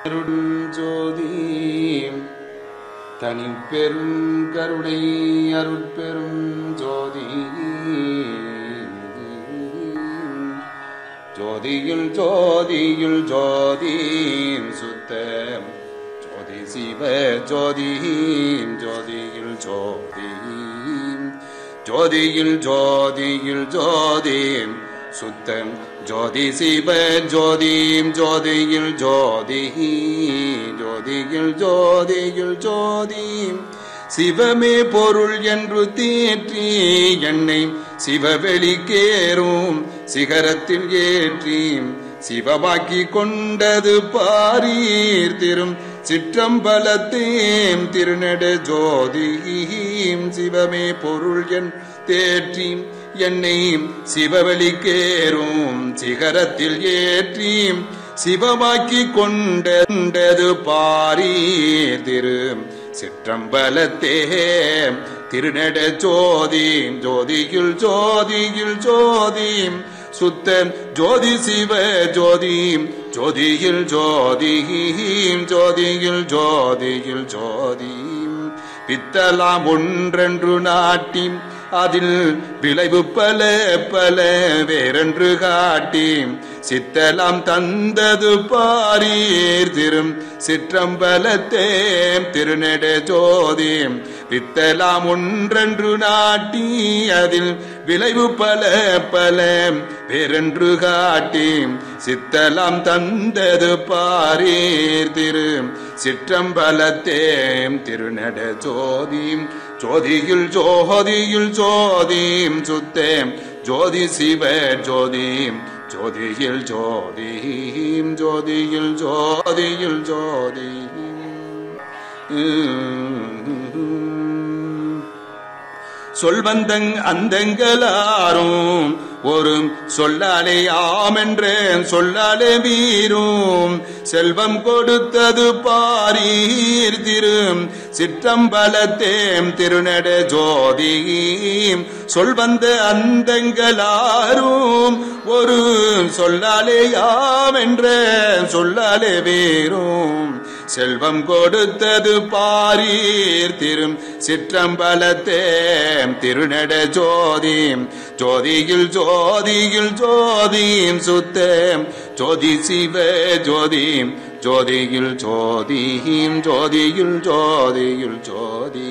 அருட்ஜோதி தனி பெருங்கருணை அருட்பெரும் ஜோதி ஜோதியுள் ஜோதியுள் ஜோதி சுத்த ஜோதி சிவ ஜோதி ஜோதியுள் ஜோதி ஜோதியுள் ஜோதியுள் ஜோதி சுத்தம் ஜோதி சிவ ஜோதியும் ஜோதியில் ஜோதி ஜோதியில் ஜோதியில் ஜோதி சிவமே பொருள் என்று தேற்றி என்னை சிவவெளிக்கேறும் சிகரத்தில் ஏற்றி சிவமாக்கி கொண்டது பாரீர் திரும் சிற்றம்பலத்தேம் திருநெடு ஜோதியும் சிவமே பொருள் என் தேற்றி என்னை சிவவெளிக்கேறும் சிகரத்தில் ஏற்றி சிவமாக்கி கொண்டது பாரீர் திரு சிற்றம்பலத்தே திருநெட ஜோதி ஜோதியுள் ஜோதியுள் ஜோதி சுத்த ஜோதி சிவ ஜோதி ஜோதியில் ஜோதி ஜோதியில் ஜோதியில் ஜோதி பித்தலாம் ஒன்றென்று நாட்டி அதில் விளைவு பல பல வேறென்று காட்டி சித்தலாம் தந்தது பாரீர் திரும் சிற்றம்பலத்தேம் திருநெட ஜோதி வித்தலாம் ஒன்றென்று நாட்டி அதில் விளைவு பல பல வேறென்று காட்டி சித்தலாம் தந்தது பாரீர் திரு சிற்றம்பலத்தேம் திருநட ஜோதி ஜோதியில் ஜோதியில் ஜோதிம் சுத்தேம் ஜோதி சிவ ஜோதிம் ஜோதியில் ஜோதிம் ஜோதியில் ஜோதியில் ஜோதி சொல்வந்தங் அந்தங்களாரும் ஒரு சொல்லாலே ஆமென்றே சொல்லாலே வீரும் செல்வம் கொடுத்தது பாரீர் திரு சிற்றம்பலத்தேம் திருநட ஜோதி சொல்வந்த அந்தங்களாரும் ஒரு சொல்லாலே ஆமென்ற சொல்லாலே வீரும் செல்வம் கொடுத்தது பாரீர் திரும் சிற்றம்பலத்தேம் திருநட ஜோதி ஜோதியில் ஜோதியில் ஜோதியும் சுத்தம் ஜோதி சிவ ஜோதி ஜோதியில் ஜோதியும் ஜோதியில் ஜோதியில் ஜோதி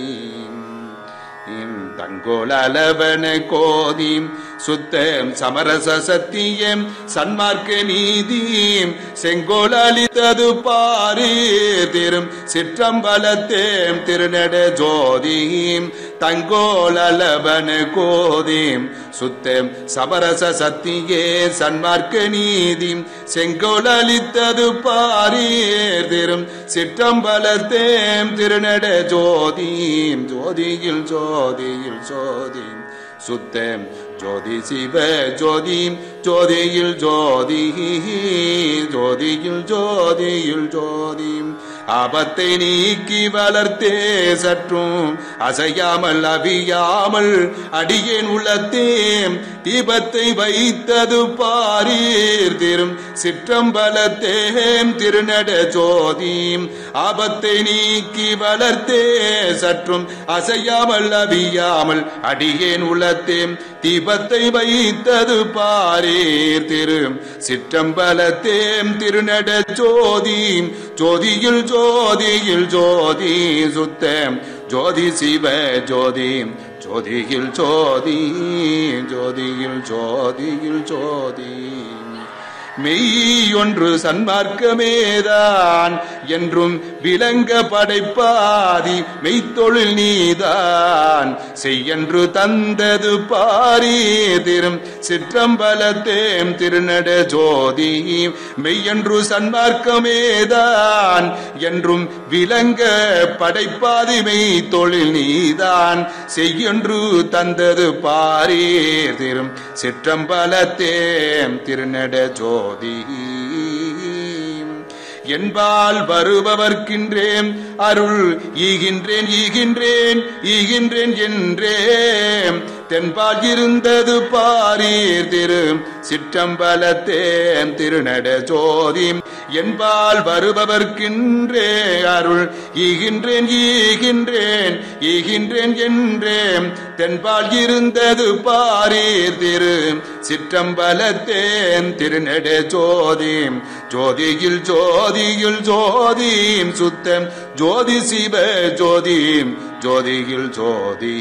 தங்கோலவன கோதிம் சுத்தம் சமரச சத்தியம் சன்மார்க்க நீதியும் செங்கோலளித்தது பாரி திரும் சிற்றம்பலத்தேம் திருநட ஜோதியும் தங்கோலவன கோதிம் சுத்தம் சமரச சத்தியே சன்மார்க்க நீதி செங்கோலளித்தது பாரீர் திரும் சிற்றம்பலத்தேம் திருநட ஜோதியும் ஜோதியில் ஜோதியில் ஜோதி சுத்தம் ஜோதி சிவ ஜோதி ஜோதியில் ஜோதி ஜோதியில் ஜோதியில் ஜோதி ஆபத்தை நீக்கி வளர்த்தே சற்றும் அசையாமல் அவியாமல் அடியேன் உள்ளத்தேம் தீபத்தை வைத்தது பாரீர் திரும் சிற்றம்பலத்தேம் திருநட ஜோதி ஆபத்தை நீக்கி வளர்த்தே சற்றும் அசையாமல் அவியாமல் அடியேன் உள்ளத்தேம் தீபத்தை வைத்தது பாரீர் திரு சிற்றம்பலத்தேம் திருநட ஜோதி ஜோதியில் ஜோதியில் ஜோதி சுத்தம் ஜோதி சிவ ஜோதி ஜோதியில் ஜோதி ஜோதியில் ஜோதியில் ஜோதி மெய்யொன்று சன்மார்க்கமேதான் என்றும் விளங்க படைப்பாதி மெய்த்தொழில் நீதான் செய்யன்று தந்தது பாரி திரும் சிற்றம்பலத்தேம் திருநட ஜோதி மெய்யன்று சன்மார்க்கமேதான் என்றும் விளங்க படைப்பாதி மெய்த்தொழில் நீதான் செய்யன்று தந்தது பாரி திரும் சிற்றம்பலத்தேம் திருநட ஜோதி என்பால் வருபவர்க்கின்றேன் அருள் ஈகின்றேன் ஈகின்றேன் ஈகின்றேன் என்றே தென்பால் இருந்தது பாரீர் திரு சிற்றம்பலத்தேன் திருநட ஜோதி என்பால் வருபவர்க்கின்றே அருள் ஈகின்றேன் ஈகின்றேன் ஈகின்றேன் என்றேன் தென்பால் இருந்தது பாரீர் திரு சிற்றம்பலத்தேன் திருநட ஜோதி ஜோதியில் ஜோதியில் ஜோதியும் சுத்தம் ஜோதி சிவ ஜோதி ஜோதியில் ஜோதி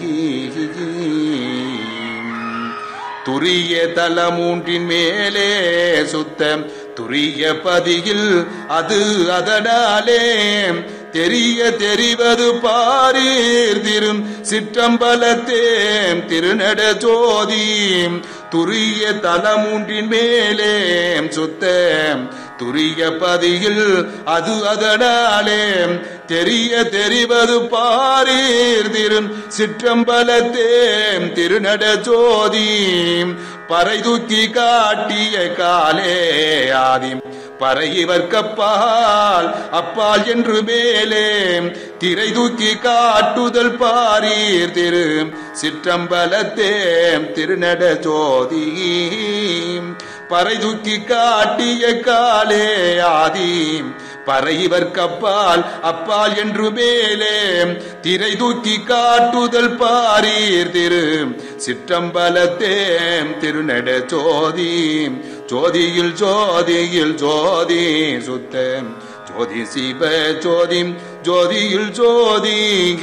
துரிய தலமூன்றின் மேலே சுத்தம் துரிய பதியில் அது அதனாலே தெரிய தெரிவது பாரீர் திரும் சிற்றம்பலத்தேம் திருநட ஜோதி துரிய தலமூன்றின் மேலே சுத்தம் துரிய பதியில் அது அதனாலே தெரிய தெரிவது பாரீர் திரும் சிற்றம்பலத்தேம் திருநட ஜோதி பறை தூக்கி காட்டிய காலே ஆதி பறை இவர்க்கப்பால் அப்பால் என்று மேலே திரை தூக்கி காட்டுதல் பாரீர் திரு சிற்றம்பலத்தேம் திருநட ஜோதி பறை தூக்கி காட்டிய காலே ஆதி பறையிவர் கப்பால் அப்பால் என்று மேலே திரை தூக்கி காட்டுதல் பாரீர் திரு சிற்றம்பலத்தேம் திருநட ஜோதி ஜோதியில் ஜோதியில் ஜோதி சுத்தம் ஜோதி சிவ ஜோதி ஜோதியில் ஜோதி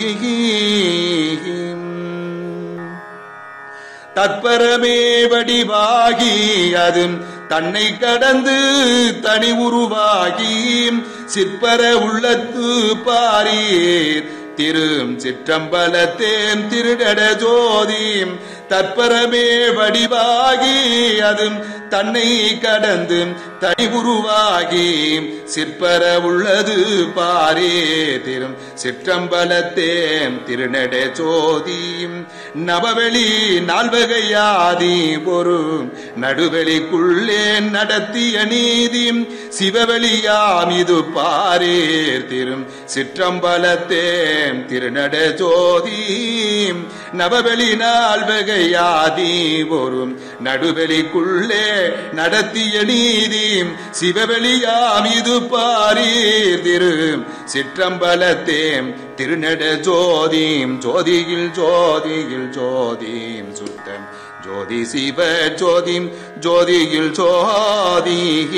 தற்பரமே வடிவாகி அது தன்னை கடந்து தனி உருவாகி சிற்பர உள்ளத்து பாரீர் திரு சிற்றம்பலத்தேன் திருடட ஜோதி தற்பரமே வடிவாகி அது தன்னை கடந்து தனி உருவாகி சிற்பர உள்ளது பாரே திரும் சிற்றம்பலத்தேன் திருநட ஜோதி நவவெளி நால்வகையாதி ஒரு நடுவெளிக்குள்ளே நடத்திய நீதி சிவவெளியாம் இது பாரேர் திரும் சிற்றம்பலத்தேன் திருநட ஜோதி நவவெளி நால்வகையாதி ஒரு நடுவெளிக்குள்ளே நடத்திய நீதி சிவவெளியாம் இது பாரீர் திரு சிற்றம்பலத்தேம் திருநட ஜோதிம் ஜோதியில் ஜோதியில் ஜோதிம் சுத்தம் ஜோதி சிவ ஜோதிம் ஜோதியில் ஜோதி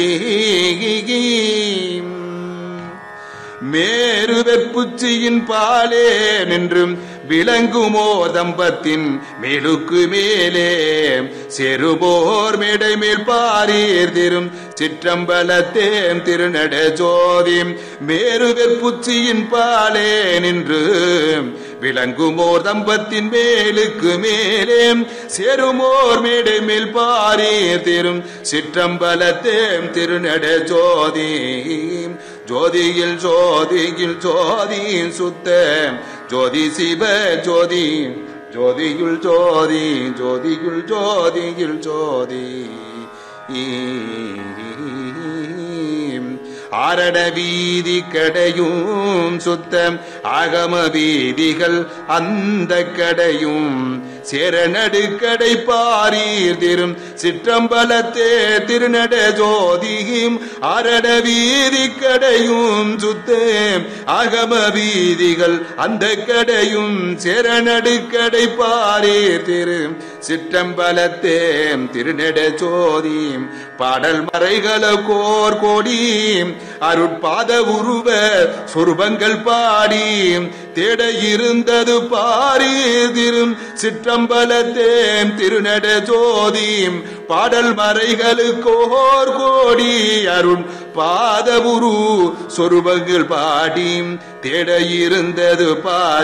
மேரு வெப்புச்சியின் பாலே நின்றும் விளங்குமோ தம்பத்தின் மேலுக்கு மேலே செருபோர் மேடை மேல் பாரீர் திரும் சிற்றம்பலத்தேம் திருநட ஜோதி மேரு வெப்புச்சியின் பாலே நின்று விளங்குமோர் தம்பத்தின் மேலுக்கு மேலே சேருமோர் மேடை மேல் பாரீர் திரும் சிற்றம்பலத்தேம் திருநட ஜோதி ஜோதியில் ஜோதியில் ஜோதியின் சுத்த ஜோதி சிவ ஜோதி ஜோதியுள் ஜோதி ஜோதியுள் ஜோதியில் ஜோதி ஆரட வீதி கடையும் சுத்தம் ஆகம வீதிகள் அந்த கடையும் சேர நடுக்கடை பாரீர் திரும் சிற்றம்பலத்தே திருநட ஜோதியும் அரட வீதி கடையும் சுத்தேம் ஆகம வீதிகள் அந்த கடையும் சேர நடுக்கடை பாரீர் திரு சிற்றம்பலத்தேம் திருநட ஜோதியும் பாடல் மறைகள கோர் கோடியும் அருட்பாத உருவ சொருபங்கள் பாடி தேட இருந்தது பாரீதிரும் சிற்றம்பலத்தேம் திருநட ஜோதியும் பாடல் மறைகளுக்கோர் கோடி அருண் பாதபுரு சொருபங்கள் பாடி தேட இருந்தது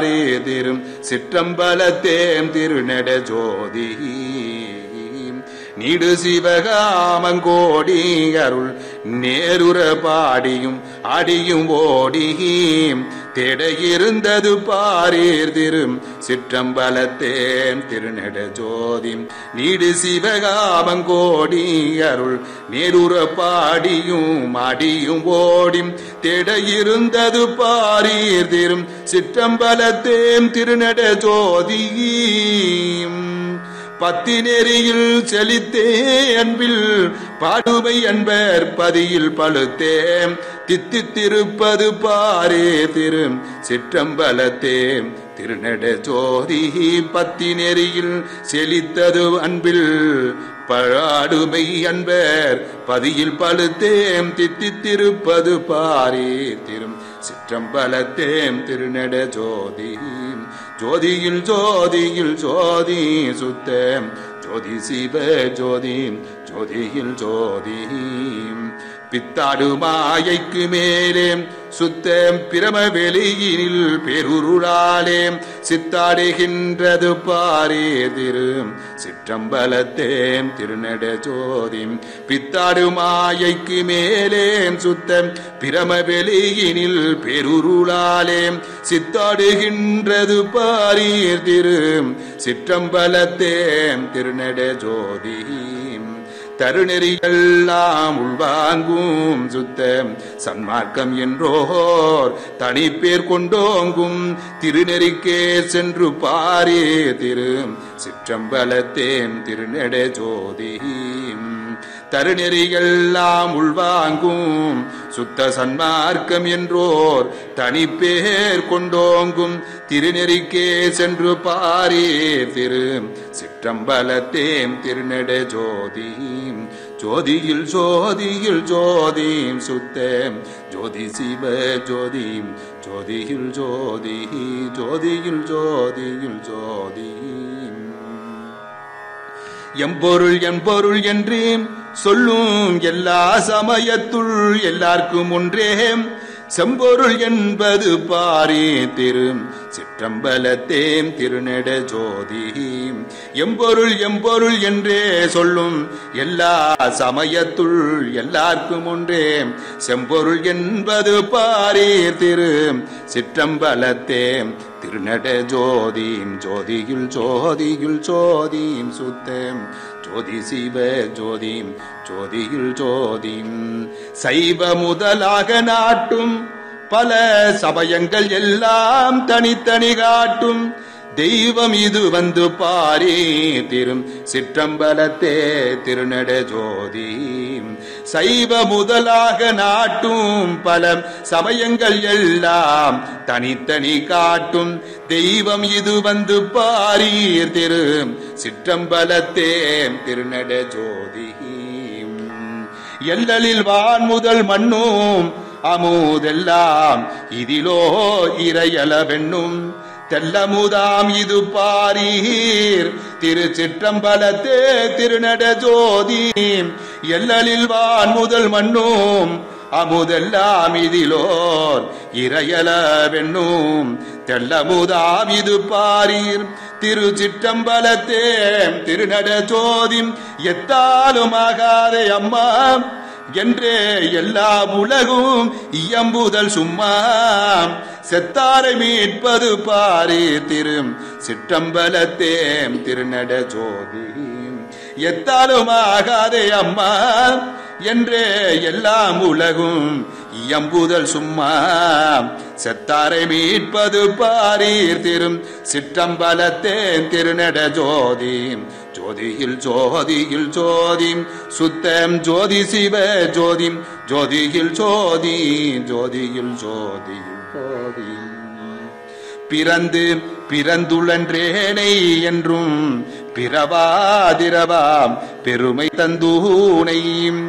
பாரீதிரும் சிற்றம்பலத்தேம் திருநட ஜோதி நீடு சிவகாமங்கோடி அருள் நேருற பாடியும் அடியும் ஓடி தேட இருந்தது பாரீர் திரு சிற்றம்பலத்தேன் திருநெட ஜோதி நீடு சிவகாமங்கோடி அருள் நேருற பாடியும் அடியும் ஓடி தேட இருந்தது பாரீர் திரும் சிற்றம்பலத்தேம் திருநெட ஜோதி பத்தினெறியில் செழித்தே அன்பில் பாடுமை அன்பர் பதியில் பழுத்தே தித்தித்திருப்பது பாரே திரு சிற்றம்பலத்தே திருநட ஜோதி பத்தினெறியில் செழித்தது அன்பில் பழாடுமை அன்பர் பதியில் பழுத்தேம் தித்தித்திருப்பது பாரே திரும் சிற்றம்பலத்தேம் திருநட ஜோதி ஜோதியில் ஜோதியில் ஜோதி சுத்த ஜோதி சிவ ஜோதி ஜோதியில் ஜோதி பித்தாடு மாயைக்கு மேலே சுத்த பிரம வெளியினில் பெருருளாலே சித்தாடுகின்றது பாரே திரு சிற்றம்பலத்தேம் திருநட ஜோதி பித்தாடு மாயைக்கு மேலே சுத்த பிரம வெளியினில் பெருருளாலே சித்தாடுகின்றது பாரீர் திரு சிற்றம்பலத்தேம் திருநட ஜோதி தருநெறியெல்லாம் உள்வாங்கும் சுத்த சன்மார்க்கம் என்றோர் தனிப்பேர் கொண்டோங்கும் திருநெறிக்கே சென்று பாரே திரு சிற்றம்பலத்தேம் திருநெட ஜோதி தருநெறியெல்லாம் உள்வாங்கும் சுத்த சன்மார்க்கம் என்றோர் தனிப்பேர் கொண்டோங்கும் திருநெறிக்கே சென்று பாரே திரு சிற்றம்பலத்தேம் திருநெட ஜோதி ஜோதியில் ஜோதியில் ஜோதி சுத்த ஜோதி சிவ ஜோதி ஜோதியில் ஜோதி ஜோதியில் ஜோதியில் ஜோதி எம்பொருள் என்பொருள் என்று சொல்லும் எல்லா சமயத்துள் எல்லாருக்கும் ஒன்றே செம்பொருள் என்பது பாரே திரு சிற்றம்பலத்தேம் திருநெட ஜோதி எம்பொருள் எம்பொருள் என்றே சொல்லும் எல்லா சமயத்துள் எல்லாருக்கும் ஒன்றே செம்பொருள் என்பது பாரே திரு சிற்றம்பலத்தேம் திருநட ஜோதியும் ஜோதியுள் ஜோதியுள் ஜோதியும் சுத்தம் ஜோதி சிவ ஜோதியும் ஜோதியுள் ஜோதியும் சைவ முதலாக நாட்டும் பல சமயங்கள் எல்லாம் தனித்தனி காட்டும் தெய்வம் இது வந்து பாரே திரும் சிற்றம்பலத்தே திருநட ஜோதி சைவ முதலாக நாட்டும் பல சமயங்கள் எல்லாம் தனித்தனி காட்டும் தெய்வம் இது வந்து பாரீர் திரு சிற்றம்பலத்தே திருநட ஜோதி எல்லலில் வான் முதல் மண்ணும் அமுதெல்லாம் இதிலோ இறையளவென்னும் தெல்லமுதாம் இது பாரீர் திருச்சிற்றம்பலத்தே திருநட ஜோதி எல்லலில் வான் முதல் மண்ணும் அமுதெல்லாம் இதிலோர் இறையளவென்னும் தெல்லமுதாம் இது பாரீர் திருச்சிற்றம்பலத்தே திருநட ஜோதி எத்தாலும் ஆகாதே அம்மா என்றே எல்லா உலகும் இயம்புதல் சும்மா செத்தாரை மீட்பது பாரே திரு சிற்றம்பலத்தேம் திருநட ஜோதி எத்தாலும் ஆகாதே அம்மா என்றே எல்லாம் உலகும் இயம்புதல் சும்மா செத்தாரை மீட்பது பாரீர் திரும் சிற்றம்பலத்தேன் திருநட ஜோதி ஜோதியில் ஜோதியில் ஜோதி சுத்தம் ஜோதி சிவ ஜோதி ஜோதியில் ஜோதி ஜோதியில் ஜோதியில் ஜோதி பிறந்து பிறந்துழன்றேனை என்றும் பிறவாதிரவாம் பெருமை தந்தூனை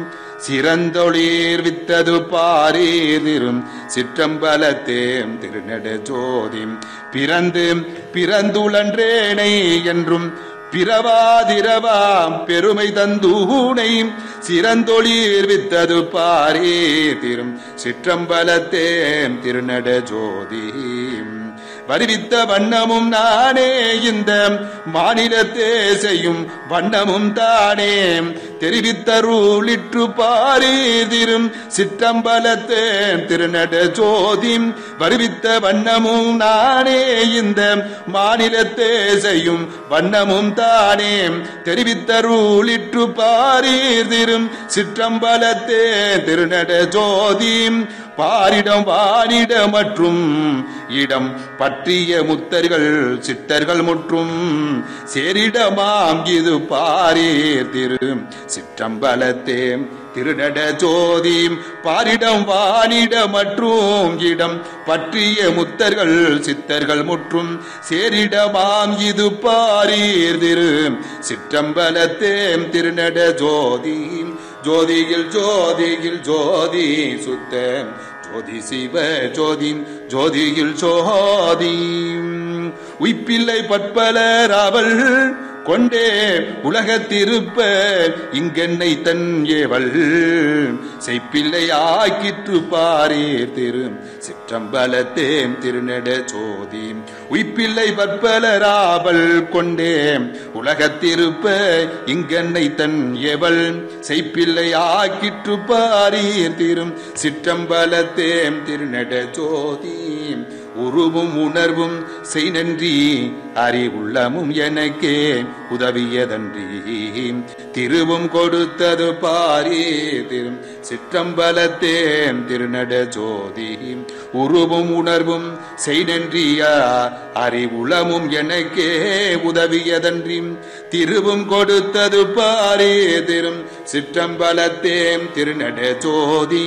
சிறந்தொளீர் வித்தது பாரீதிரும் சிற்றம்பலத்தேம் திருநட ஜோதி பிறந்து பிறந்துழன்றேனை என்றும் பிறவாதிரவாம் பெருமை தந்தூனை சிறந்தொளீர் வித்தது பாரே திரும் சிற்றம்பலத்தேம் திருநட ஜோதி வருவித்த வண்ணமும் நானே இந்த மாநிலத்தே செய்யும் வண்ணமும் தானே தெரிவித்தருளிற்று பாரீதிரும் சிற்றம்பலத்தே திருநட ஜோதி வருவித்த வண்ணமும் நானே இந்த மாநிலத்தே செய்யும் வண்ணமும் தானே தெரிவித்தருளிற்று பாரீதிரும் சிற்றம்பலத்தே திருநட ஜோதி பாரிடம் வானிட மற்றும் இடம் பற்றிய முத்தர்கள் சித்தர்கள் முற்றும் சேரிடமாம் இது பாரீர் திரு சிற்றம்பலத்தே திருநட ஜோதி பாரிடம் வானிட மற்றும் இடம் பற்றிய முத்தர்கள் சித்தர்கள் முற்றும் சேரிடமாம் இது பாரீர் திரு சிற்றம்பலத்தே திருநட ஜோதி ஜோதியில் ஜோதியில் ஜோதி சுத்த ஜோதி சிவ ஜோதி ஜோதியில் ஜோதி உய்ப்பில்லை பற்பலர் அவள் கொண்டே உலகத்திருப்ப இங்கென்னை தன் ஏவல் செய்ப்பில்லை ஆக்கிற்று பாரீர் திரு சிற்றம்பலத்தேம் திருநட ஜோதி உய்ப்பில்லை பற்பலராவல் கொண்டே உலகத்திருப்ப இங்கென்னை தன் ஏவல் செய்ப்பில்லை ஆக்கிற்று பாரீர் திரும் சிற்றம்பலத்தேம் திருநட ஜோதி உருவும் உணர்வும் செய் நன்றி அறிவுள்ளமும் எனக்கே உதவியதன்றி திருவும் கொடுத்தது பாரே திரும் சிற்றம்பலத்தேம் திருநட ஜோதி உருவும் உணர்வும் செய் நன்றியா அறிவுளமும் எனக்கே உதவியதன்றி திருவும் கொடுத்தது பாரே திரும் சிற்றம்பலத்தேம் திருநட ஜோதி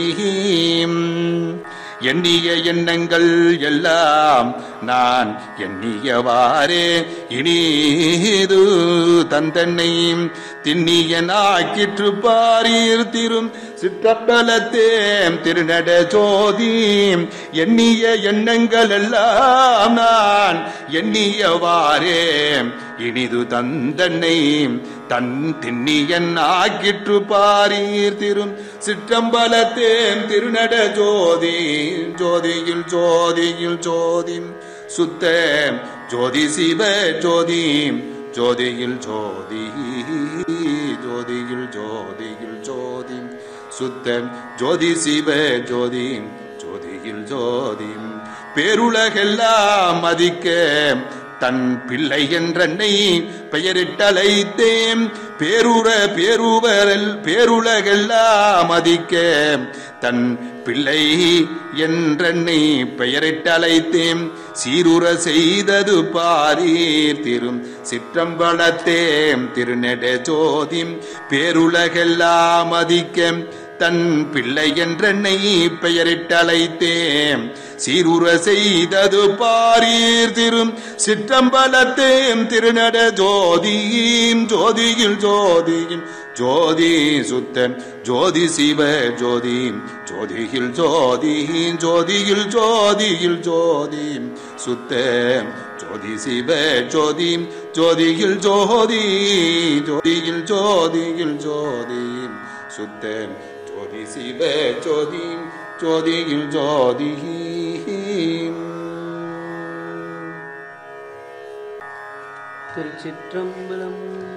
எண்ணிய எண்ணங்கள் எல்லாம் நான் எண்ணியவாறே இனீது தந்தன்னை திண்ணியனாக்கிற்று பாரீர் திரும் சிற்றம்பலத்தேம் திருநட ஜோதி எண்ணிய எண்ணங்கள் எல்லாம் நான் எண்ணியவாறே இனிது தந்தன்னை தன் திண்ணியன் ஆக்கிற்று பாரீர் திரும் சிற்றம்பலத்தேம் திருநட ஜோதி ஜோதியில் ஜோதியில் ஜோதி சுத்த ஜோதி சிவ ஜோதி ஜோதியில் ஜோதி ஜோதியில் ஜோதியில் ஜோதி சுத்த ஜோதி சிவ ஜோதி ஜோதியில் ஜோதி பேருலகெல்லாம் மதிக்க தன் பிள்ளை என்றென்னை பெயரிட்டலைத்தேம் பேருர பேருவரல் பேருலகெல்லாம் மதிக்க தன் பிள்ளை என்றென்னை பெயரிட்டலைத்தேம் சீருர செய்தது பாரீர் திரும் சிற்றம்பலத்தேம் திருநெட ஜோதி பேருலகெல்லாம் மதிக்க தன் பிள்ளை என்றென்னை பெயரிட்டலைத்தேம் சீருர செய்தது பாரீர் திரும் சிற்றம்பலத்தேம் திருநட ஜோதியும் ஜோதியில் ஜோதியும் ஜோதி சுத்த ஜோதி சிவ ஜோதி ஜோதியில் ஜோதி ஜோதியில் ஜோதியில் ஜோதி சுத்த ஜோதி சிவ ஜோதி ஜோதியில் ஜோதி ஜோதியில் ஜோதியில் ஜோதி சுத்த ஜோதி சிவ ஜோதி ஜோதியில் ஜோதி திருச்சிற்றம்பலம்